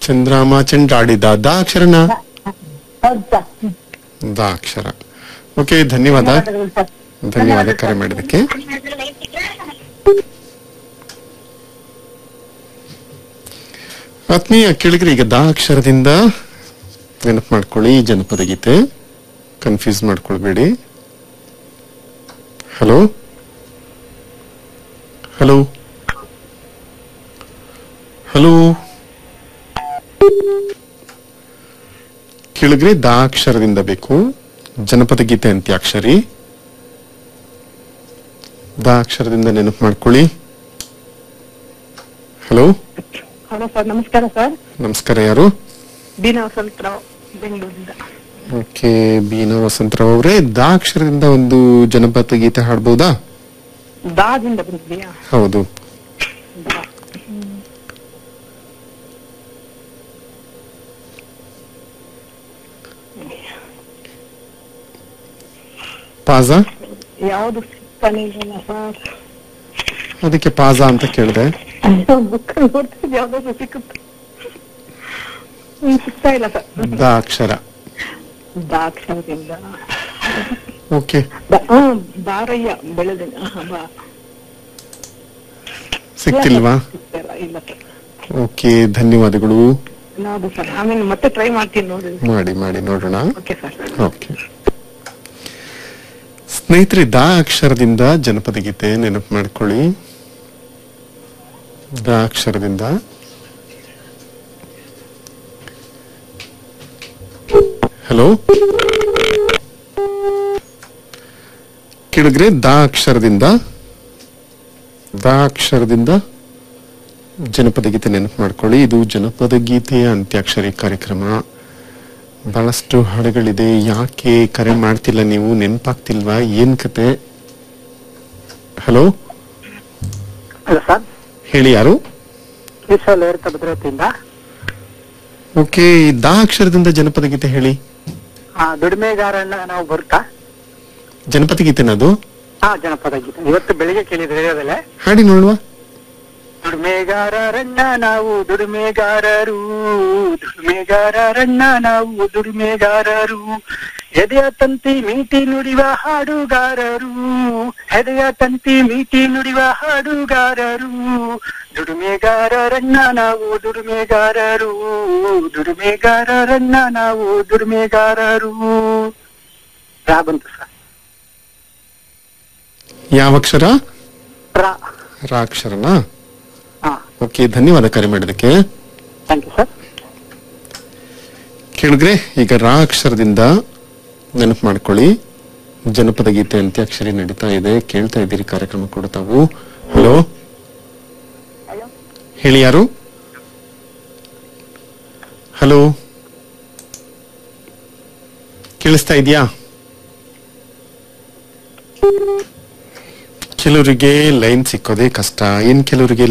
ಚಂದ್ರಾಮ ಚಂಡಾಡಿದ ದ ಅಕ್ಷರನ ಹೌದು ಸರ್ ಹ್ಮ್. ದ ಅಕ್ಷರ ಓಕೆ ಧನ್ಯವಾದ ಧನ್ಯವಾದಗಳು ಸರ್ ಧನ್ಯವಾದ ಕರೆ ಮಾಡಿದಕ್ಕೆ ಆತ್ಮೀಯ ಕೇಳಿದ್ರೆ ಈಗ ದ ಅಕ್ಷರದಿಂದ ನೆನಪು ಮಾಡ್ಕೊಳ್ಳಿ ಈ ಜನಪದ ಗೀತೆ ಕನ್ಫ್ಯೂಸ್ ಮಾಡ್ಕೊಳ್ಬೇಡಿ ಹಲೋ ಹಲೋ ಹಲೋ ಕೇಳಿದ್ರೆ ದ ಅಕ್ಷರದಿಂದ ಬೇಕು ಜನಪದ ಗೀತೆ ಅಂತ್ಯಾಕ್ಷರಿ ದ ಅಕ್ಷರದಿಂದ ನೆನಪು ಮಾಡ್ಕೊಳ್ಳಿ ಹಲೋ ಹಲೋ ಸರ್ ನಮಸ್ಕಾರ ಸರ್ ನಮಸ್ಕಾರ ಯಾರು ಬೀನಾ ವಸಂತರಾವ್ ಬೆಂಗಳೂರಿಂದ ಓಕೆ ಬೀನಾ ವಸಂತರಾವ್ ಅವರೇ ದ ಅಕ್ಷರದಿಂದ ಒಂದು ಜನಪದ ಗೀತೆ ಹಾಡ್ಬೋದಾ ದಾದಿಂದ ಬಂದಿದೆಯಾ ಹೌದು ಪಾಜ ಯಾವ್ದು ಸಿಗ್ತಾನೆ ಇಲ್ಲ ಸರ್ ಅದಕ್ಕೆ ಪಾಜ ಅಂತ ಕೇಳಿದೆ ಬುಕ್ ನೋಡ್ತಿದ್ ಯಾವ್ದಾದ್ರು ಸಿಕ್ಕುತ್ತೆ ಹ್ಮ್, ಸಿಗ್ತಾ ಇಲ್ಲ ಸರ್ ದ ಅಕ್ಷರ ದಾಕ್ಷರದಿಂದ ಓಕೆ ಬ- ಹ್ಮ್, ಬಾರಯ್ಯ ಬೆಳೆದಿನ ಸಿಕ್ತಿಲ್ವಾ ಸಿಗ್ತಾ ಇಲ್ಲ ಇಲ್ಲ ಸರ್ ಓಕೆ ಧನ್ಯವಾದಗಳು ಹೌದು ಸರ್ ಆಮೇಲೆ ಮತ್ತೆ ಟ್ರೈ ಮಾಡ್ತೀನಿ ನೋಡಿ ಮಾಡಿ ಮಾಡಿ ನೋಡೋಣ ಓಕೆ ಸರ್ ಓಕೆ ಸ್ನೇಹಿತರೆ ದ ಅಕ್ಷರದಿಂದ ಜನಪದ ಗೀತೆ ನೆನಪು ಮಾಡ್ಕೊಳ್ಳಿ ದ ಅಕ್ಷರದಿಂದ ಹಲೋ ಕೇಳಿದ್ರೆ ದ ಅಕ್ಷರದಿಂದ ದ ಅಕ್ಷರದಿಂದ ಜನಪದ ಗೀತೆ ನೆನಪು ಮಾಡ್ಕೊಳ್ಳಿ ಇದು ಜನಪದ ಗೀತೆಯ ಅಂತ್ಯಾಕ್ಷರಿ ಕಾರ್ಯಕ್ರಮ ಬಹಳಷ್ಟು ಹಾಡುಗಳಿದೆ ಯಾಕೆ ಕರೆ ಮಾಡ್ತಿಲ್ಲ ನೀವು ನೆನಪಾಗ್ತಿಲ್ವಾ ಏನ್ ಕತೆ ಹಲೋ ಹಲೋ ಸರ್ ಹೇಳಿ ಯಾರು ವಿಶಾಲ್ ಏರ್ತ ಭದ್ರತೆಯಿಂದ ಓಕೆ ದಾ ಅಕ್ಷರದಿಂದ ಜನಪದ ಗೀತೆ ಹೇಳಿ ಆ, ದುಡಿಮೆಗಾರಣ್ಣ ನಾವು ಬರ್ತಾ ಜನಪದ ಗೀತೆನ ಅದು ಹಾ ಜನಪದ ಗೀತೆ ಇವತ್ತು ಬೆಳಿಗ್ಗೆ ಕೇಳಿದ್ರೆ ರೇಡಿಯೋದಲ್ಲೇ ಹಾಡಿ ನೋಡುವ ದುಡಿಮೆಗಾರರಣ್ಣ ನಾವು ದುಡಿಮೆಗಾರರು ದುಡಿಮೆಗಾರರಣ್ಣ ನಾವು ದುಡಿಮೆಗಾರರು ಎದೆಯ ತಂತಿ ಮೀಟಿ ನುಡಿವ ಹಾಡುಗಾರರು ಎದೆಯ ತಂತಿ ಮೀಟಿ ನುಡಿವ ಹಾಡುಗಾರರು ದುಡಿಮೆಗಾರರಣ್ಣ ನಾವು ದುಡಿಮೆಗಾರರು ದುಡಿಮೆಗಾರರಣ್ಣ ನಾವು ದುಡಿಮೆಗಾರರು ರಾ ಬಂತು ಸರ್ ಯಾವ ಅಕ್ಷರ ರಾ ರಾ ಅಕ್ಷರನಾ ಹಾ ಓಕೆ ಧನ್ಯವಾದ ಕರೆ ಮಾಡಿದಕ್ಕೆ ಥ್ಯಾಂಕ್ ಯು ಸರ್ ಕೇಳಿದ್ರೆ ಈಗ ರಾ ಅಕ್ಷರದಿಂದ ನೆನಪು ಮಾಡ್ಕೊಳ್ಳಿ ಜನಪದ ಗೀತೆ ಅಂತ್ಯಾಕ್ಷರಿ ನಡೀತಾ ಇದೆ ಕೇಳ್ತಾ ಇದ್ದೀರಿ ಕಾರ್ಯಕ್ರಮ ಕೂಡ ತಾವು ಹಲೋ ಹೇಳಿ ಯಾರು ಹಲೋ ಕೇಳಿಸ್ತಾ ಇದೆಯಾ ಕೆಲವರಿಗೆ ಲೈನ್ ಸಿಕ್ಕೋದೇ ಕಷ್ಟ ಇನ್ ಕೆಲವರಿಗೆ